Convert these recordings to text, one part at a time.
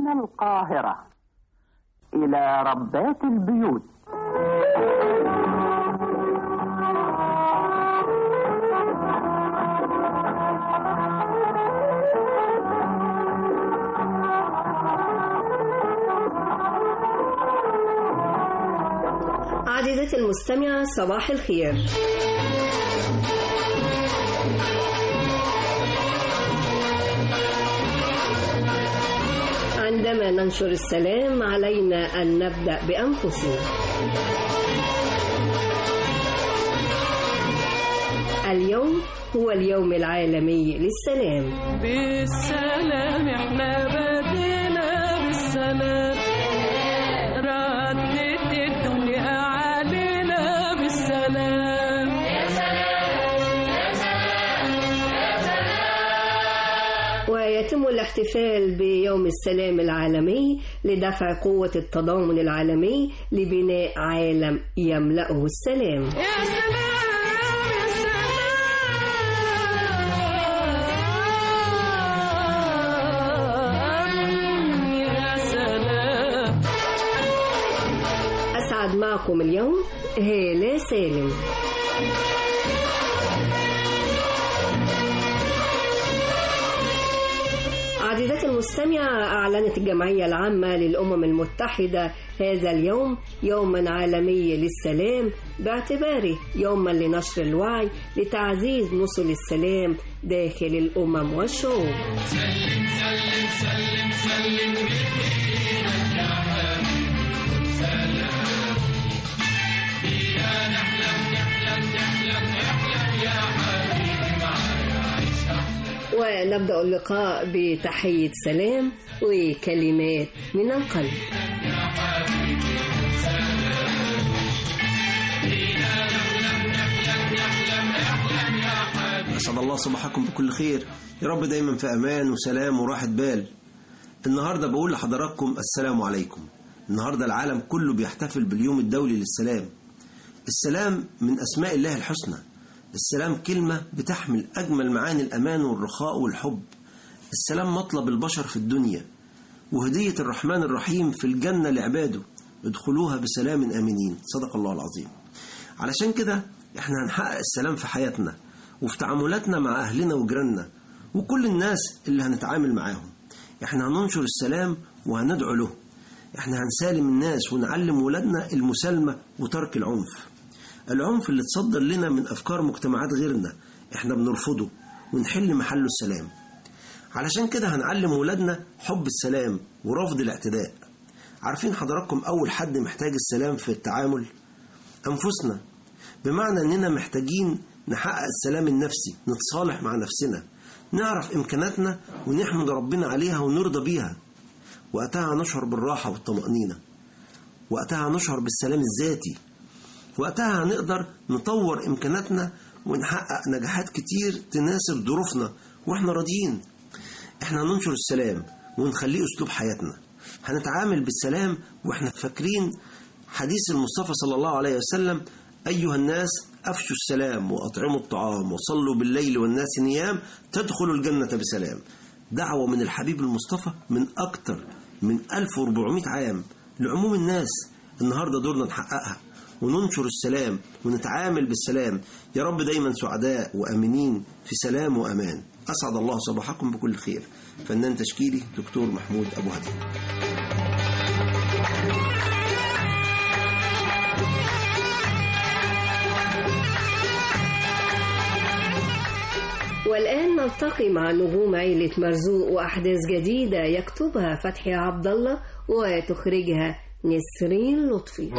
من القاهرة إلى ربات البيوت عزيزتي المستمعة صباح الخير عندما ننشر السلام علينا أن نبدأ بأنفسنا اليوم هو اليوم العالمي للسلام بالسلام احنا بدينا بالسلام ردت الدنيا علينا بالسلام ويتم الاحتفال بيوم السلام العالمي لدفع قوة التضامن العالمي لبناء عالم يملأه السلام يا سلام يا سلام يا سلام أسعد معكم اليوم هالة سالم عزيزتي المستمعة أعلنت الجمعية العامة للأمم المتحدة هذا اليوم يوما عالمي للسلام باعتباره يوما لنشر الوعي لتعزيز نصل السلام داخل الأمم والشعوب ونبدأ اللقاء بتحية سلام وكلمات من القلب أسعد الله صباحكم بكل خير يا رب دايما في أمان وسلام وراحة بال النهاردة بقول لحضراتكم السلام عليكم النهاردة العالم كله بيحتفل باليوم الدولي للسلام السلام من أسماء الله الحسنى السلام كلمة بتحمل أجمل معاني الأمان والرخاء والحب السلام مطلب البشر في الدنيا وهدية الرحمن الرحيم في الجنة لعباده ادخلوها بسلام آمنين صدق الله العظيم علشان كده احنا هنحقق السلام في حياتنا وفي تعاملاتنا مع أهلنا وجيراننا وكل الناس اللي هنتعامل معاهم احنا هننشر السلام وهندعو له احنا هنسالم الناس ونعلم ولادنا المسالمة وترك العنف العنف اللي تصدر لنا من أفكار مجتمعات غيرنا احنا بنرفضه ونحل محله السلام علشان كده هنعلم ولادنا حب السلام ورفض الاعتداء عارفين حضراتكم أول حد محتاج السلام في التعامل أنفسنا بمعنى أننا محتاجين نحقق السلام النفسي نتصالح مع نفسنا نعرف إمكاناتنا ونحمد ربنا عليها ونرضى بيها وقتها نشعر بالراحة والطمأنينة وقتها نشعر بالسلام الذاتي وقتها هنقدر نطور إمكاناتنا ونحقق نجاحات كتير تناسب ظروفنا وإحنا راضيين إحنا هننشر السلام ونخليه أسلوب حياتنا هنتعامل بالسلام وإحنا فاكرين حديث المصطفى صلى الله عليه وسلم أيها الناس أفشوا السلام وأطعموا الطعام وصلوا بالليل والناس نيام تدخلوا الجنة بسلام دعوة من الحبيب المصطفى من أكتر من 1400 عام لعموم الناس النهاردة دورنا نحققها وننشر السلام ونتعامل بالسلام يا رب دايما سعداء وأمنين في سلام وأمان أسعد الله صباحكم بكل خير فنان تشكيلي دكتور محمود أبو هدي والآن نلتقي مع نجوم عيلة مرزوق وأحداث جديدة يكتبها فتحي عبد الله وتخرجها نسرين لطفي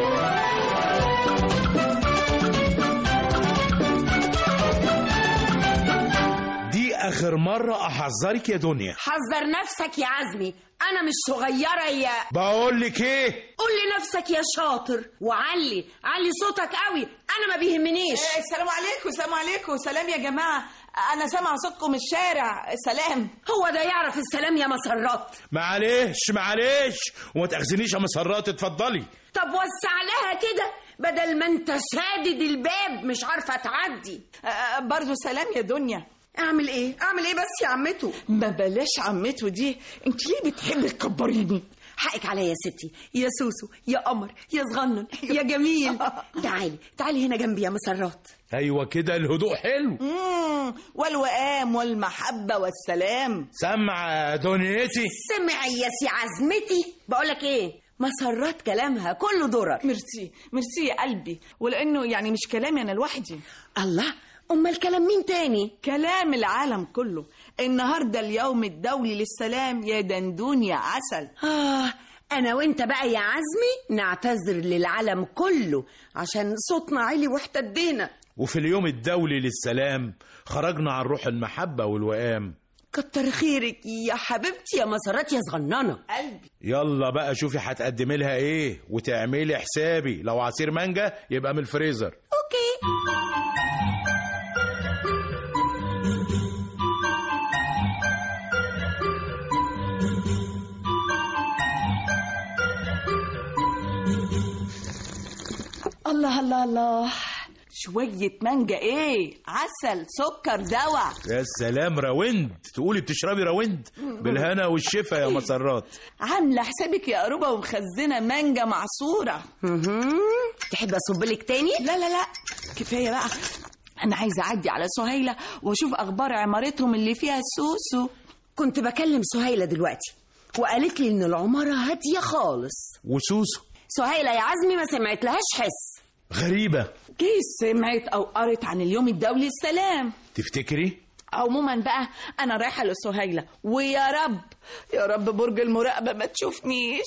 دي اخر مرة احذرك يا دنيا حذر نفسك يا عزمي انا مش صغيره يا بقول لك ايه قول لنفسك يا شاطر وعلي علي صوتك قوي انا ما بيهمنيش آه، السلام عليكم السلام عليكم سلام يا جماعة أنا سامع صوتكم الشارع سلام هو ده يعرف السلام يا مسرات معلش معلش وما تاخذنيش يا مسرات اتفضلي طب وسع لها كده بدل ما انت سادد الباب مش عارفه تعدي آه، برضو سلام يا دنيا اعمل ايه اعمل ايه بس يا عمته ما بلاش عمته دي انت ليه بتحبي تكبريني حقك عليا يا ستي يا سوسو يا قمر يا صغنن يا جميل تعالي تعالي هنا جنبي يا مسرات ايوه كده الهدوء حلو مم، والوئام والمحبة والسلام سمع دنيتي سمعي يا سي عزمتي بقولك ايه مسرات كلامها كله درر ميرسي ميرسي يا قلبي ولانه يعني مش كلامي انا لوحدي الله امال كلام مين تاني كلام العالم كله النهارده اليوم الدولي للسلام يا دندون يا عسل آه أنا وأنت بقى يا عزمي نعتذر للعالم كله عشان صوتنا عالي واحتدينا وفي اليوم الدولي للسلام خرجنا عن روح المحبة والوئام كتر خيرك يا حبيبتي يا مسارات يا صغننة قلبي يلا بقى شوفي هتقدمي لها ايه وتعملي حسابي لو عصير مانجا يبقى من الفريزر أوكي الله الله الله شوية مانجا ايه عسل سكر دواء يا سلام راوند تقولي بتشربي راوند بالهنا والشفا يا مسرات عاملة حسابك يا قروبة ومخزنة مانجا معصورة مهم. تحب أصب لك تاني؟ لا لا لا كفاية بقى أنا عايزة أعدي على سهيلة وأشوف أخبار عمارتهم اللي فيها سوسو كنت بكلم سهيلة دلوقتي وقالت لي إن العمارة هادية خالص وسوسو سهيلة يا عزمي ما سمعت لهاش حس غريبة كيس سمعت أو قرت عن اليوم الدولي للسلام تفتكري عموما بقى أنا رايحة لسهيلة ويا رب يا رب برج المراقبة ما تشوفنيش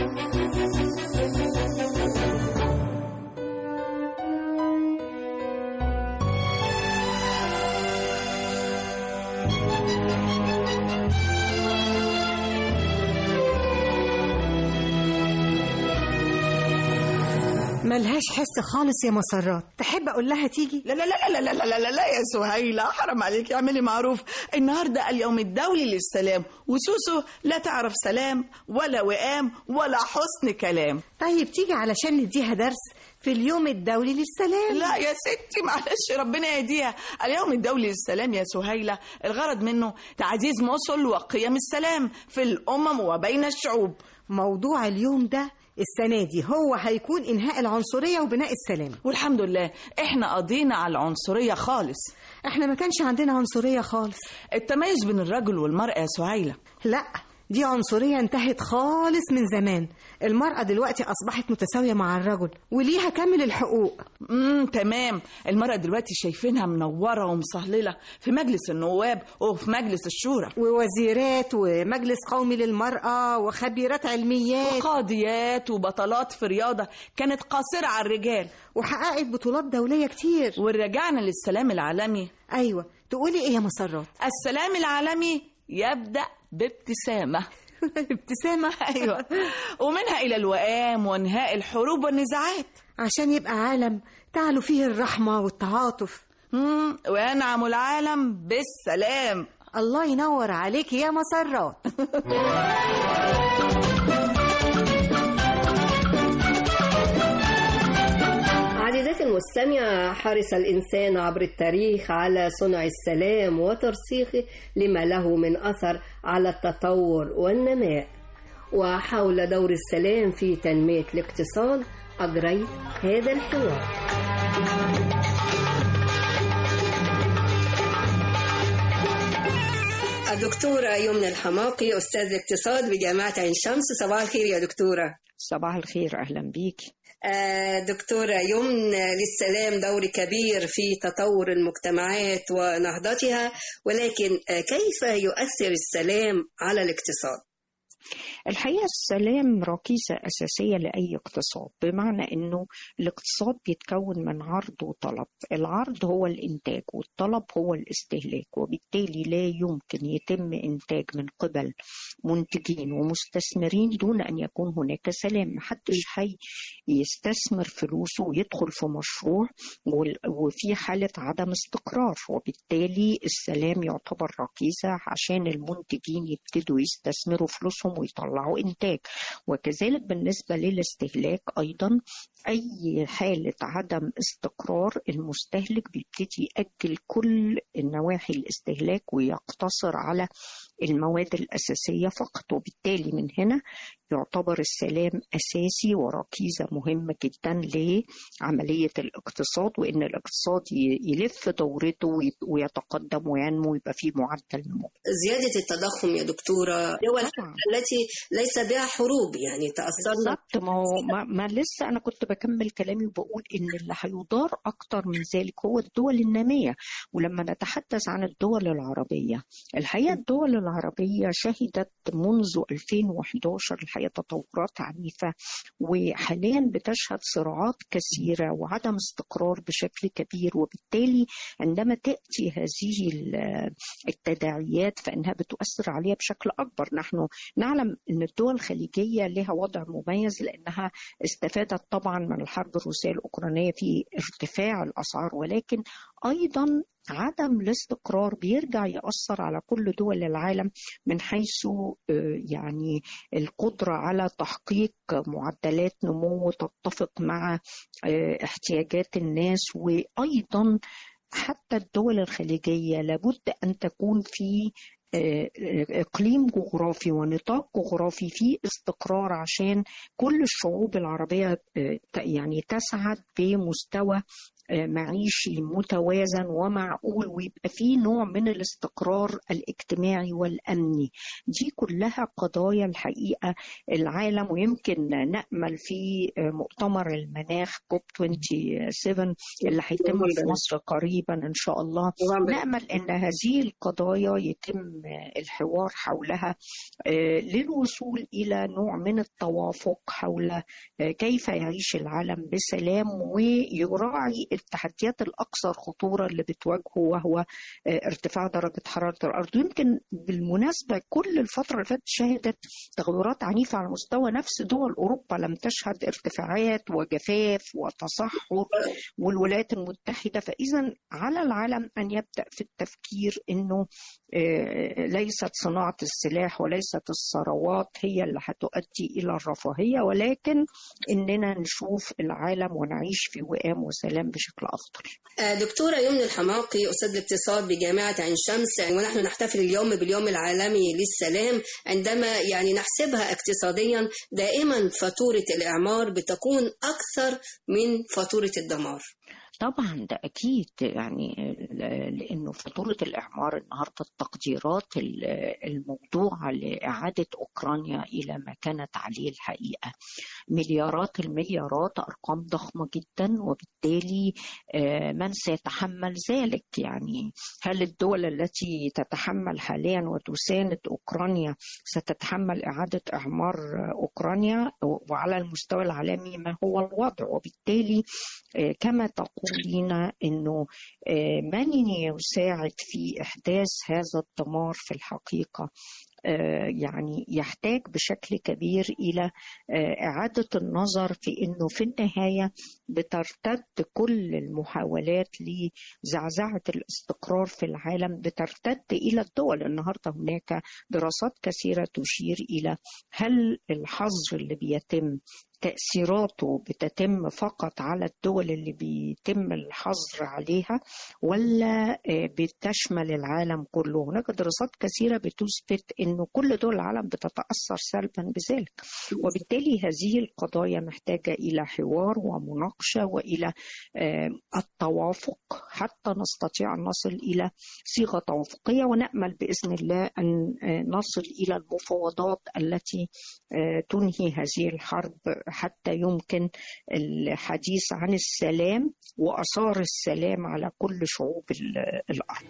ملهاش حس خالص يا مسرات تحب اقول لها تيجي لا لا لا لا لا لا لا لا, لا يا سهيلة حرام عليك اعملي معروف النهاردة اليوم الدولي للسلام وسوسو لا تعرف سلام ولا وئام ولا حسن كلام طيب تيجي علشان نديها درس في اليوم الدولي للسلام لا يا ستي معلش ربنا يهديها اليوم الدولي للسلام يا سهيلة الغرض منه تعزيز مصل وقيم السلام في الأمم وبين الشعوب موضوع اليوم ده السنة دي هو هيكون إنهاء العنصرية وبناء السلام والحمد لله احنا قضينا على العنصرية خالص احنا ما كانش عندنا عنصرية خالص التميز بين الرجل والمرأة يا سهيلة لا دي عنصرية انتهت خالص من زمان المرأة دلوقتي أصبحت متساوية مع الرجل وليها كامل الحقوق امم تمام المرأة دلوقتي شايفينها منورة ومصهللة في مجلس النواب وفي مجلس الشورى ووزيرات ومجلس قومي للمرأة وخبيرات علميات وقاضيات وبطلات في رياضة كانت قاصرة على الرجال وحققت بطولات دولية كتير ورجعنا للسلام العالمي أيوة تقولي إيه يا مسرات السلام العالمي يبدأ بابتسامة ابتسامة أيوة ومنها إلى الوئام وانهاء الحروب والنزاعات عشان يبقى عالم تعلو فيه الرحمة والتعاطف مم، وينعم العالم بالسلام الله ينور عليك يا مسرات عزيزتي المستمعة حرص الإنسان عبر التاريخ على صنع السلام وترسيخه لما له من أثر على التطور والنماء وحول دور السلام في تنمية الاقتصاد أجريت هذا الحوار الدكتورة يمنى الحماقي أستاذ اقتصاد بجامعة عين شمس صباح الخير يا دكتورة صباح الخير أهلا بيك آه، دكتورة يمن للسلام دور كبير في تطور المجتمعات ونهضتها ولكن آه، كيف يؤثر السلام على الاقتصاد؟ الحقيقة السلام ركيزة أساسية لأي اقتصاد بمعنى أنه الاقتصاد بيتكون من عرض وطلب العرض هو الإنتاج والطلب هو الاستهلاك وبالتالي لا يمكن يتم إنتاج من قبل منتجين ومستثمرين دون أن يكون هناك سلام محدش حي يستثمر فلوسه ويدخل في مشروع وال- وفي حالة عدم استقرار وبالتالي السلام يعتبر ركيزة عشان المنتجين يبتدوا يستثمروا فلوسهم ويطلعوا بيطلعوا إنتاج وكذلك بالنسبة للاستهلاك أيضا أي حالة عدم استقرار المستهلك بيبتدي يأجل كل النواحي الاستهلاك ويقتصر على المواد الأساسية فقط وبالتالي من هنا يعتبر السلام أساسي وركيزة مهمة جدا لعملية الاقتصاد وإن الاقتصاد ي- يلف دورته وي- ويتقدم وينمو ويبقى فيه معدل نمو زيادة التضخم يا دكتورة دول طبعاً. التي ليس بها حروب يعني تأثرنا بالظبط ما هو ما, ما لسه انا كنت بكمل كلامي وبقول ان اللي هيضار اكتر من ذلك هو الدول الناميه ولما نتحدث عن الدول العربيه الحقيقه الدول العربيه شهدت منذ 2011 الحقيقه تطورات عنيفه وحاليا بتشهد صراعات كثيره وعدم استقرار بشكل كبير وبالتالي عندما تاتي هذه ال- التداعيات فانها بتؤثر عليها بشكل اكبر نحن نعلم ان الدول الخليجيه لها وضع مميز لانها استفادت طبعا من الحرب الروسيه الاوكرانيه في ارتفاع الاسعار ولكن ايضا عدم الاستقرار بيرجع يأثر على كل دول العالم من حيث آه، يعني القدرة على تحقيق معدلات نمو تتفق مع آه، احتياجات الناس وأيضا حتى الدول الخليجية لابد أن تكون في آه، اقليم جغرافي ونطاق جغرافي فيه استقرار عشان كل الشعوب العربيه آه، ت- يعني تسعد بمستوى آه، معيشي متوازن ومعقول ويبقى فيه نوع من الاستقرار الاجتماعي والامني دي كلها قضايا الحقيقه العالم ويمكن نامل في آه، مؤتمر المناخ كوب 27 اللي هيتم في مصر قريبا ان شاء الله نأمل أن هذه القضايا يتم الحوار حولها آه، للوصول إلى نوع من التوافق حول آه، كيف يعيش العالم بسلام ويراعي التحديات الأكثر خطورة اللي بتواجهه وهو آه، ارتفاع درجة حرارة الأرض يمكن بالمناسبة كل الفترة اللي فاتت شهدت تغيرات عنيفة على مستوى نفس دول أوروبا لم تشهد ارتفاعات وجفاف وتصحر والولايات المتحدة فإذا على العالم أن يبدأ في التفكير أنه آه، ليست صناعة السلاح وليست الثروات هي اللي هتؤدي إلى الرفاهية ولكن إننا نشوف العالم ونعيش في وئام وسلام بشكل أفضل آه، دكتورة يمنى الحماقي أستاذ الاقتصاد بجامعة عين شمس ونحن نحتفل اليوم باليوم العالمي للسلام عندما يعني نحسبها اقتصاديا دائما فاتورة الإعمار بتكون أكثر من فاتورة الدمار طبعا ده اكيد يعني لانه فاتوره الاعمار النهارده التقديرات الموضوعه لاعاده اوكرانيا الى ما كانت عليه الحقيقه مليارات المليارات ارقام ضخمه جدا وبالتالي من سيتحمل ذلك يعني هل الدول التي تتحمل حاليا وتساند اوكرانيا ستتحمل اعاده اعمار اوكرانيا وعلى المستوى العالمي ما هو الوضع وبالتالي كما تقولين انه من يساعد في احداث هذا الدمار في الحقيقه يعني يحتاج بشكل كبير الى اعاده النظر في انه في النهايه بترتد كل المحاولات لزعزعه الاستقرار في العالم بترتد الى الدول النهارده هناك دراسات كثيره تشير الى هل الحظر اللي بيتم تأثيراته بتتم فقط على الدول اللي بيتم الحظر عليها ولا بتشمل العالم كله هناك دراسات كثيرة بتثبت أنه كل دول العالم بتتأثر سلبا بذلك وبالتالي هذه القضايا محتاجة إلى حوار ومناقشة وإلى التوافق حتى نستطيع أن نصل إلى صيغة توافقية ونأمل بإذن الله أن نصل إلى المفاوضات التي تنهي هذه الحرب حتى يمكن الحديث عن السلام وأثار السلام على كل شعوب الأرض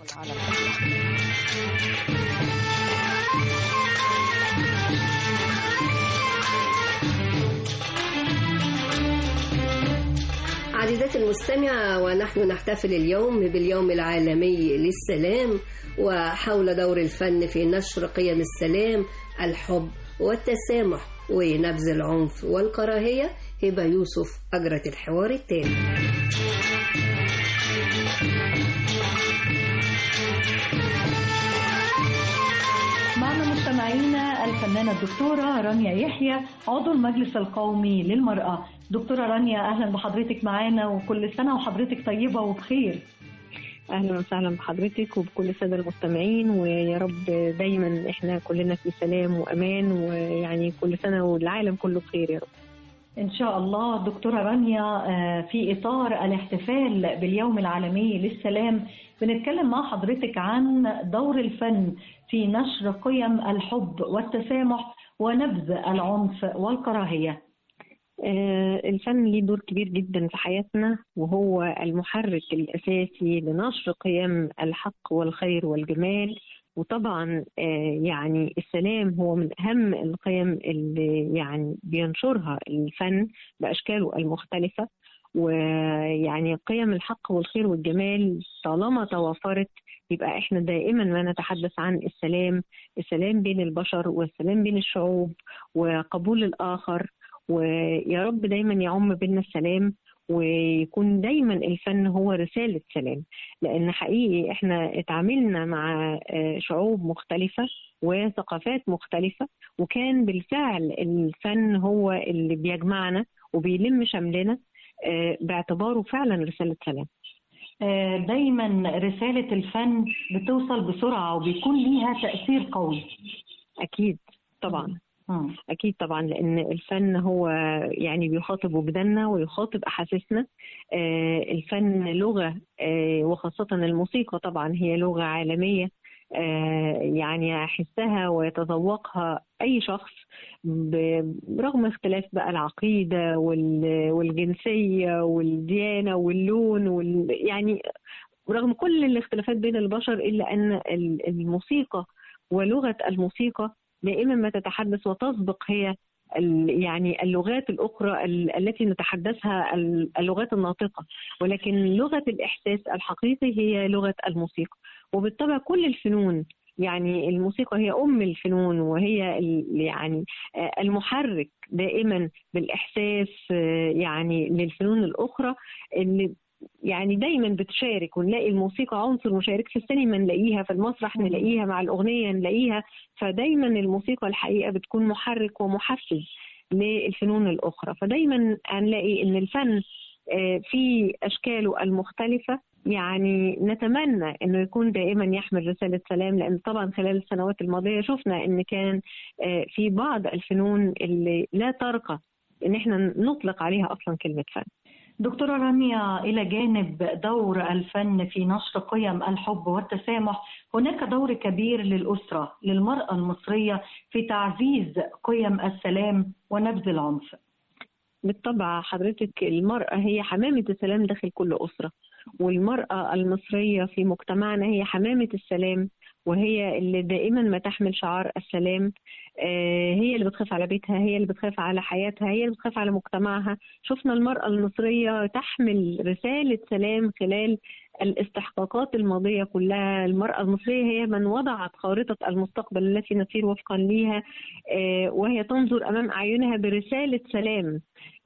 عزيزاتي المستمعة ونحن نحتفل اليوم باليوم العالمي للسلام وحول دور الفن في نشر قيم السلام الحب والتسامح ونبذ العنف والكراهية هبة يوسف أجرت الحوار التالي معنا مستمعينا الفنانة الدكتورة رانيا يحيى عضو المجلس القومي للمرأة دكتورة رانيا أهلا بحضرتك معانا وكل سنة وحضرتك طيبة وبخير اهلا وسهلا بحضرتك وبكل الساده المستمعين ويا رب دايما احنا كلنا في سلام وامان ويعني كل سنه والعالم كله بخير يا رب إن شاء الله دكتورة رانيا آه، في إطار الاحتفال باليوم العالمي للسلام بنتكلم مع حضرتك عن دور الفن في نشر قيم الحب والتسامح ونبذ العنف والكراهية آه، الفن ليه دور كبير جدا في حياتنا وهو المحرك الأساسي لنشر قيم الحق والخير والجمال وطبعا آه، يعني السلام هو من أهم القيم اللي يعني بينشرها الفن بأشكاله المختلفة ويعني قيم الحق والخير والجمال طالما توافرت يبقى احنا دائما ما نتحدث عن السلام السلام بين البشر والسلام بين الشعوب وقبول الآخر ويا رب دايما يعم بينا السلام ويكون دايما الفن هو رسالة سلام لأن حقيقي احنا اتعاملنا مع آه، شعوب مختلفة وثقافات مختلفة وكان بالفعل الفن هو اللي بيجمعنا وبيلم شملنا آه، باعتباره فعلا رسالة سلام آه، دايما رسالة الفن بتوصل بسرعة وبيكون ليها تأثير قوي أكيد طبعا أكيد طبعا لأن الفن هو يعني بيخاطب وجداننا ويخاطب أحاسيسنا آه، الفن لغة آه، وخاصة الموسيقى طبعا هي لغة عالمية آه، يعني يحسها ويتذوقها أي شخص ب- برغم اختلاف بقى العقيدة وال- والجنسية والديانة واللون وال يعني رغم كل الاختلافات بين البشر إلا أن ال- الموسيقى ولغة الموسيقى دائما ما تتحدث وتسبق هي ال- يعني اللغات الأخرى ال- التي نتحدثها ال- اللغات الناطقة ولكن لغة الإحساس الحقيقي هي لغة الموسيقى وبالطبع كل الفنون يعني الموسيقى هي أم الفنون وهي ال- يعني آه، المحرك دائما بالإحساس آه، يعني للفنون الأخرى اللي يعني دايما بتشارك ونلاقي الموسيقى عنصر مشارك في السينما نلاقيها في المسرح نلاقيها مع الأغنية نلاقيها فدايما الموسيقى الحقيقة بتكون محرك ومحفز للفنون الأخرى فدايما هنلاقي إن الفن آه، في أشكاله المختلفة يعني نتمنى انه يكون دائما يحمل رساله سلام لان طبعا خلال السنوات الماضيه شفنا ان كان آه، في بعض الفنون اللي لا ترقى ان احنا نطلق عليها اصلا كلمه فن دكتورة رانيا إلى جانب دور الفن في نشر قيم الحب والتسامح هناك دور كبير للأسرة للمرأة المصرية في تعزيز قيم السلام ونبذ العنف بالطبع حضرتك المرأة هي حمامة السلام داخل كل أسرة والمرأة المصرية في مجتمعنا هي حمامة السلام وهي اللي دائما ما تحمل شعار السلام آه، هي اللي بتخاف على بيتها هي اللي بتخاف على حياتها هي اللي بتخاف على مجتمعها شفنا المرأة المصرية تحمل رسالة سلام خلال الاستحقاقات الماضية كلها المرأة المصرية هي من وضعت خارطة المستقبل التي نسير وفقا لها آه، وهي تنظر أمام أعينها برسالة سلام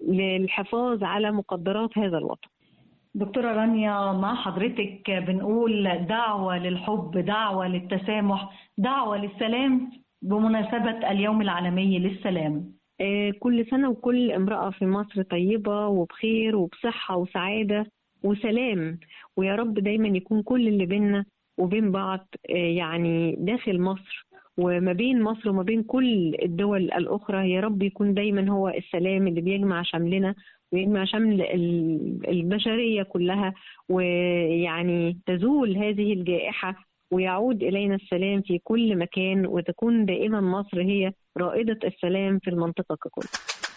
للحفاظ على مقدرات هذا الوطن دكتورة رانيا مع حضرتك بنقول دعوة للحب دعوة للتسامح دعوة للسلام بمناسبة اليوم العالمي للسلام آه، كل سنة وكل امرأة في مصر طيبة وبخير وبصحة وسعادة وسلام ويا رب دايما يكون كل اللي بينا وبين بعض آه، يعني داخل مصر وما بين مصر وما بين كل الدول الأخرى يا رب يكون دايما هو السلام اللي بيجمع شملنا ويجمع شمل ال- البشرية كلها ويعني تزول هذه الجائحة ويعود إلينا السلام في كل مكان وتكون دائما مصر هي رائدة السلام في المنطقة ككل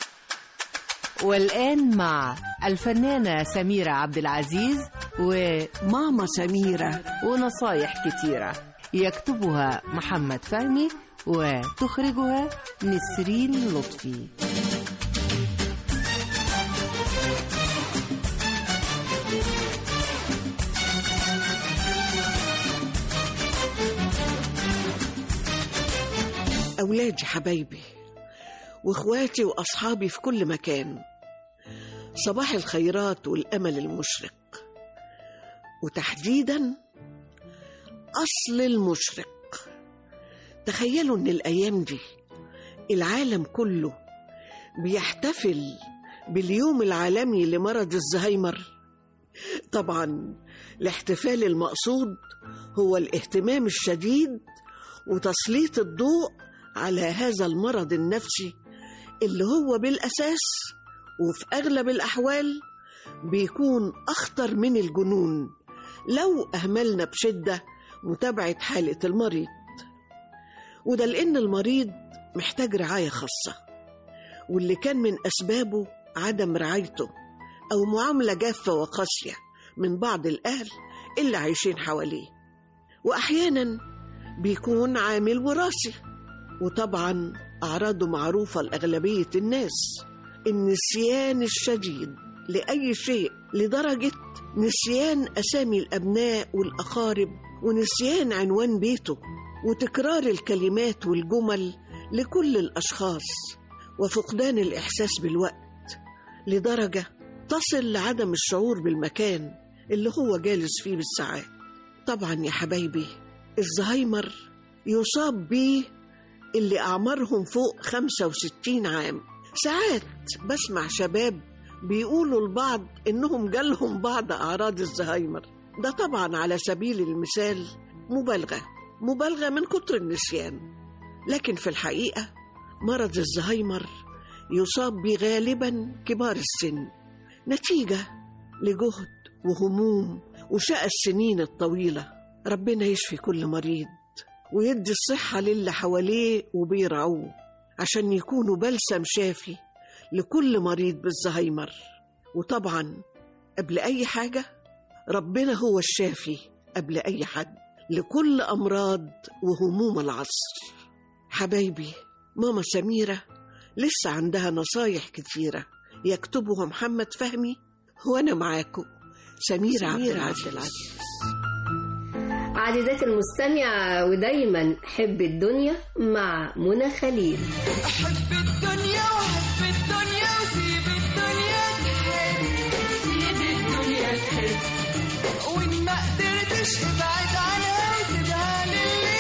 والآن مع الفنانة سميرة عبد العزيز وماما سميرة ونصايح كتيرة يكتبها محمد فهمي وتخرجها نسرين لطفي أولادي حبايبي وإخواتي وأصحابي في كل مكان صباح الخيرات والأمل المشرق وتحديدا أصل المشرق تخيلوا إن الأيام دي العالم كله بيحتفل باليوم العالمي لمرض الزهايمر طبعا الاحتفال المقصود هو الاهتمام الشديد وتسليط الضوء على هذا المرض النفسي اللي هو بالاساس وفي اغلب الاحوال بيكون اخطر من الجنون لو اهملنا بشده متابعه حاله المريض وده لان المريض محتاج رعايه خاصه واللي كان من اسبابه عدم رعايته او معامله جافه وقاسيه من بعض الاهل اللي عايشين حواليه واحيانا بيكون عامل وراثي وطبعا اعراضه معروفه لاغلبيه الناس النسيان الشديد لاي شيء لدرجه نسيان اسامي الابناء والاقارب ونسيان عنوان بيته وتكرار الكلمات والجمل لكل الاشخاص وفقدان الاحساس بالوقت لدرجه تصل لعدم الشعور بالمكان اللي هو جالس فيه بالساعات طبعا يا حبايبي الزهايمر يصاب بيه اللي أعمارهم فوق 65 عام ساعات بسمع شباب بيقولوا البعض إنهم جالهم بعض أعراض الزهايمر ده طبعا على سبيل المثال مبالغة مبالغة من كتر النسيان لكن في الحقيقة مرض الزهايمر يصاب به غالبا كبار السن نتيجة لجهد وهموم وشقى السنين الطويلة ربنا يشفي كل مريض ويدي الصحة للي حواليه وبيرعوه عشان يكونوا بلسم شافي لكل مريض بالزهايمر وطبعا قبل أي حاجة ربنا هو الشافي قبل أي حد لكل أمراض وهموم العصر حبايبي ماما سميرة لسه عندها نصايح كتيرة يكتبها محمد فهمي وأنا معاكم سميرة, عبد العزيز عزيزاتي المستمعة ودايما حب الدنيا مع منى خليل أحب الدنيا وأحب الدنيا وسيب الدنيا تحب سيب الدنيا تحب وإن ما قدرتش ابعد عنها وسيبها للي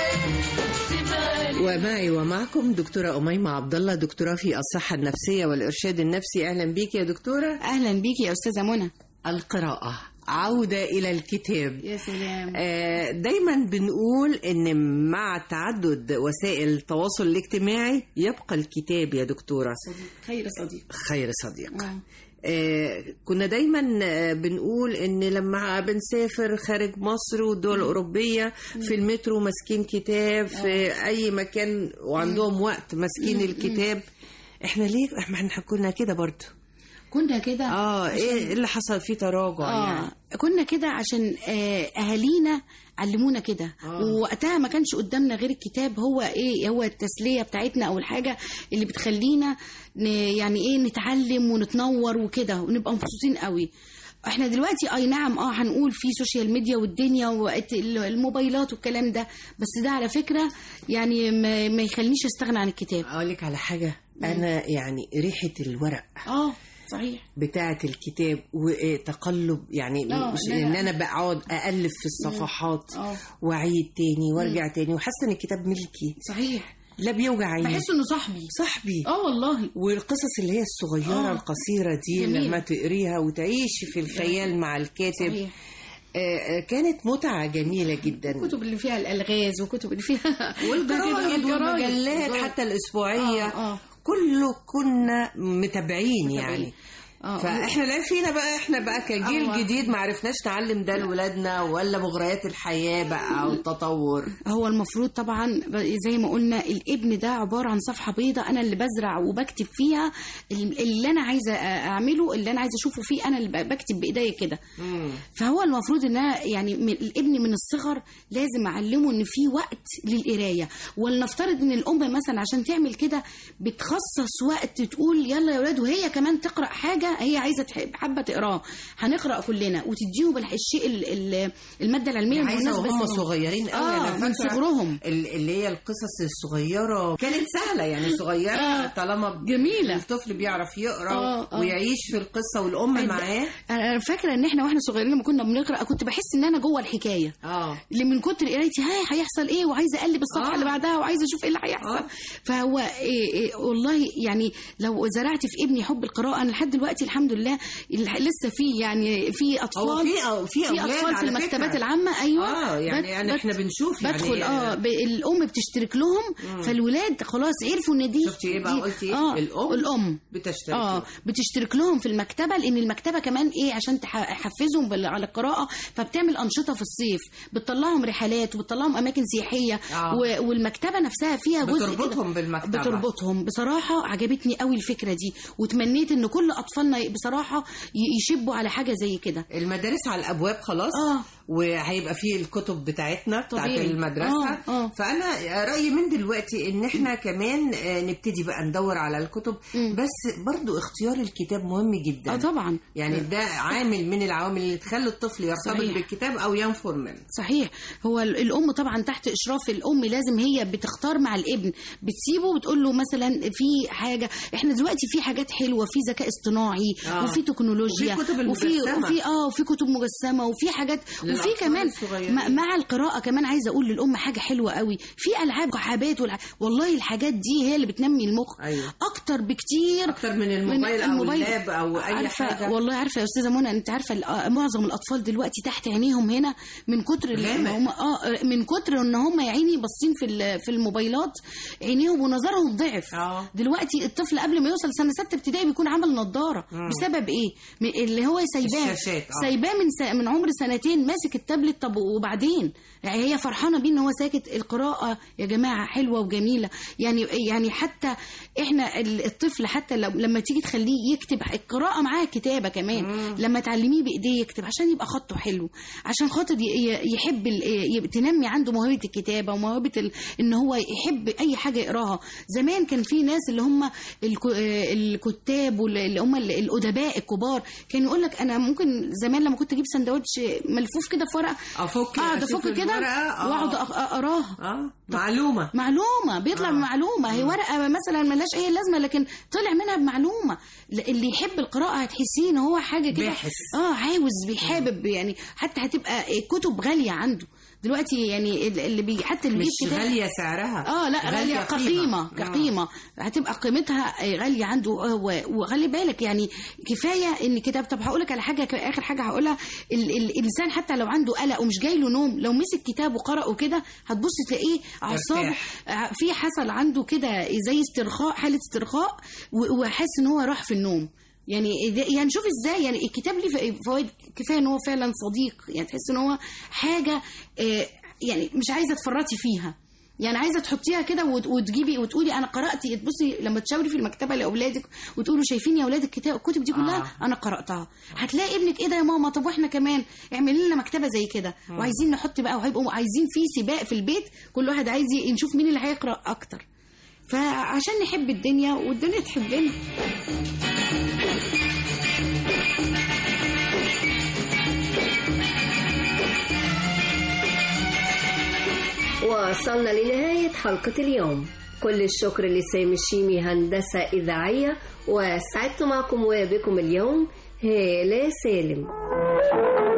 يحب سيبها للي ومعي ومعكم دكتورة أميمة عبد الله دكتوراه في الصحة النفسية والإرشاد النفسي أهلا بيك يا دكتورة أهلا بيك يا أستاذة منى القراءة عودة إلى الكتاب يا سلام آه، دايما بنقول ان مع تعدد وسائل التواصل الاجتماعي يبقى الكتاب يا دكتورة خير صديق خير صديق آه. آه، كنا دايما آه، بنقول ان لما بنسافر خارج مصر والدول الاوروبيه في المترو ماسكين كتاب في اي مكان وعندهم وقت ماسكين الكتاب احنا ليه احنا إحنا كنا كده برضو كنا كده اه ايه اللي حصل فيه تراجع يعني اه كنا كده عشان آه، اهالينا علمونا كده آه. ووقتها ما كانش قدامنا غير الكتاب هو ايه هو التسليه بتاعتنا او الحاجه اللي بتخلينا ن- يعني ايه نتعلم ونتنور وكده ونبقى مبسوطين قوي احنا دلوقتي اي نعم اه هنقول في سوشيال ميديا والدنيا والموبايلات والكلام ده بس ده على فكره يعني ما, ما يخلينيش استغنى عن الكتاب اقول لك على حاجه انا يعني ريحه الورق اه صحيح بتاعة الكتاب وتقلب يعني آه، مش لا، ان لا. انا بقعد االف في الصفحات آه. واعيد تاني وارجع تاني وحاسه ان الكتاب ملكي صحيح لا بيوجع عيني بحس انه صاحبي صاحبي اه والله والقصص اللي هي الصغيره آه. القصيره دي جميل. لما تقريها وتعيشي في الخيال مع الكاتب صحيح. آه، آه، كانت متعه جميله جدا الكتب اللي فيها الالغاز وكتب اللي فيها والجرايد والمجلات حتى الاسبوعيه آه، آه. كله كنا متابعين يعني آه. فاحنا لا فينا بقى احنا بقى كجيل آه. جديد ما عرفناش نعلم ده لولادنا ولا مغريات الحياه بقى او التطور هو المفروض طبعا زي ما قلنا الابن ده عباره عن صفحه بيضاء انا اللي بزرع وبكتب فيها اللي انا عايزه اعمله اللي انا عايزه اشوفه فيه انا اللي بكتب بايديا كده فهو المفروض ان أنا يعني من الابن من الصغر لازم اعلمه ان في وقت للقرايه ولنفترض ان الام مثلا عشان تعمل كده بتخصص وقت تقول يلا يا ولاد وهي كمان تقرا حاجه حاجه هي عايزه تحب حابه تقراه هنقرا كلنا وتديهم الح- الشيء ال- ال- الماده العلميه عايزه المناسبة وهم لسنهم. صغيرين قوي اه انا من فاكرة صغرهم ال- اللي هي القصص الصغيره كانت سهله يعني صغيره آه. طالما جميلة. الطفل بيعرف يقرا آه، آه. ويعيش في القصه والام أنا- معاه انا فاكره ان احنا واحنا صغيرين لما كنا بنقرا كنت بحس ان انا جوه الحكايه اه اللي من كتر قرايتي هاي هيحصل ايه وعايزه اقلب الصفحه آه. اللي بعدها وعايزه اشوف ايه اللي هيحصل فهو إيه إيه والله يعني لو زرعت في ابني حب القراءه انا لحد دلوقتي الحمد لله الح- لسه في يعني في اطفال هو في أو في أولاد اطفال في على المكتبات فكرة. العامه ايوه آه، يعني يعني إحنا بنشوف يعني- بدخل اه ب- الام بتشترك لهم مم. فالولاد خلاص عرفوا ان دي شفتي ايه بقى دي- قلتي ايه آه الام الام بتشترك اه بتشترك لهم في المكتبه لان المكتبه كمان ايه عشان تح- تحفزهم بال- على القراءه فبتعمل انشطه في الصيف بتطلعهم رحلات وبتطلعهم اماكن سياحيه آه. و- والمكتبه نفسها فيها جزء كده- بتربطهم بالمكتبة. بتربطهم بصراحه عجبتني قوي الفكره دي وتمنيت ان كل اطفالنا بصراحه ي- يشبوا على حاجه زي كده المدارس على الابواب خلاص آه. وهيبقى فيه الكتب بتاعتنا بتاعت طبيعي. المدرسه آه، آه. فانا رايي من دلوقتي ان احنا كمان آه، نبتدي بقى ندور على الكتب بس برضو اختيار الكتاب مهم جدا اه طبعا يعني ده عامل من العوامل اللي تخلي الطفل يرتبط صحيح. بالكتاب او ينفر منه صحيح هو ال- الام طبعا تحت اشراف الام لازم هي بتختار مع الابن بتسيبه وتقول له مثلا في حاجه احنا دلوقتي في حاجات حلوه في ذكاء اصطناعي آه. وفي تكنولوجيا وفي كتب وفي المجسمة. وفي اه وفي كتب مجسمه وفي حاجات وفي للأطفال كمان الصغيرين. مع- مع القراءه كمان عايزه اقول للام حاجه حلوه قوي في العاب وحابات والع... والله الحاجات دي هي اللي بتنمي المخ أيوة. اكتر بكتير اكتر من الموبايل او اللاب او اي عارفة حاجه والله عارفه يا استاذه منى انت عارفه ال- آه، معظم الاطفال دلوقتي تحت عينيهم هنا من كتر ال- غامق. هم اه من كتر ان هم يا عيني باصين في ال- في الموبايلات عينيهم ونظرهم ضعف آه. دلوقتي الطفل قبل ما يوصل سنه سته ابتدائي بيكون عامل نظاره مم. بسبب ايه م- اللي هو سايباه الشاشات، آه. سايباه من س... من عمر سنتين ماسك التابلت طب وبعدين يعني هي فرحانه بيه ان هو ساكت القراءه يا جماعه حلوه وجميله يعني يعني حتى احنا ال- الطفل حتى لو لما تيجي تخليه يكتب القراءه معاه كتابه كمان لما تعلميه بايديه يكتب عشان يبقى خطه حلو عشان خاطر ي- ي- يحب ال- ي- تنمي عنده موهبه الكتابه وموهبه ال... ان هو يحب اي حاجه يقراها زمان كان في ناس اللي هم الك... الكتاب واللي هم ال- الادباء الكبار كان يقول لك انا ممكن زمان لما كنت اجيب سندوتش ملفوف كده في ورقه افك اقعد أشوف افك كده الورقة، آه. واقعد أق- اقراها اه معلومه معلومه بيطلع آه. بمعلومه هي ورقه مثلا ملهاش اي لازمه لكن طلع منها بمعلومه ل- اللي يحب القراءه هتحسيه ان هو حاجه كده باحث. اه عاوز بيحابب يعني حتى هتبقى كتب غاليه عنده دلوقتي يعني ال- اللي بي حتى اللي مش بيجيب كتاب- غاليه سعرها اه لا غاليه كقيمه آه. كقيمه هتبقى قيمتها غاليه عنده و- وخلي بالك يعني كفايه ان كتاب طب هقول لك على حاجه ك- اخر حاجه هقولها ال- ال- الانسان حتى لو عنده قلق ومش جاي له نوم لو مسك كتاب وقرأه كده هتبص تلاقيه اعصابه آه، في حصل عنده كده زي استرخاء حاله استرخاء و- وحاسس ان هو راح في النوم يعني ده- يعني شوف ازاي يعني الكتاب ليه فوائد كفايه ان هو فعلا صديق يعني تحس ان هو حاجه آه، يعني مش عايزه تفرطي فيها يعني عايزه تحطيها كده وت- وتجيبي وتقولي انا قرات تبصي لما تشاوري في المكتبه لاولادك وتقولوا شايفين يا اولاد الكتاب الكتب دي كلها آه. انا قراتها هتلاقي ابنك ايه ده يا ماما طب واحنا كمان اعملي لنا مكتبه زي كده مم. وعايزين نحط بقى وهيبقوا عايزين في سباق في البيت كل واحد عايز ي- نشوف مين اللي هيقرا اكتر فعشان نحب الدنيا والدنيا تحبنا وصلنا لنهاية حلقة اليوم كل الشكر لسامي الشيمي هندسة إذاعية وسعدت معكم وبكم اليوم هالة سالم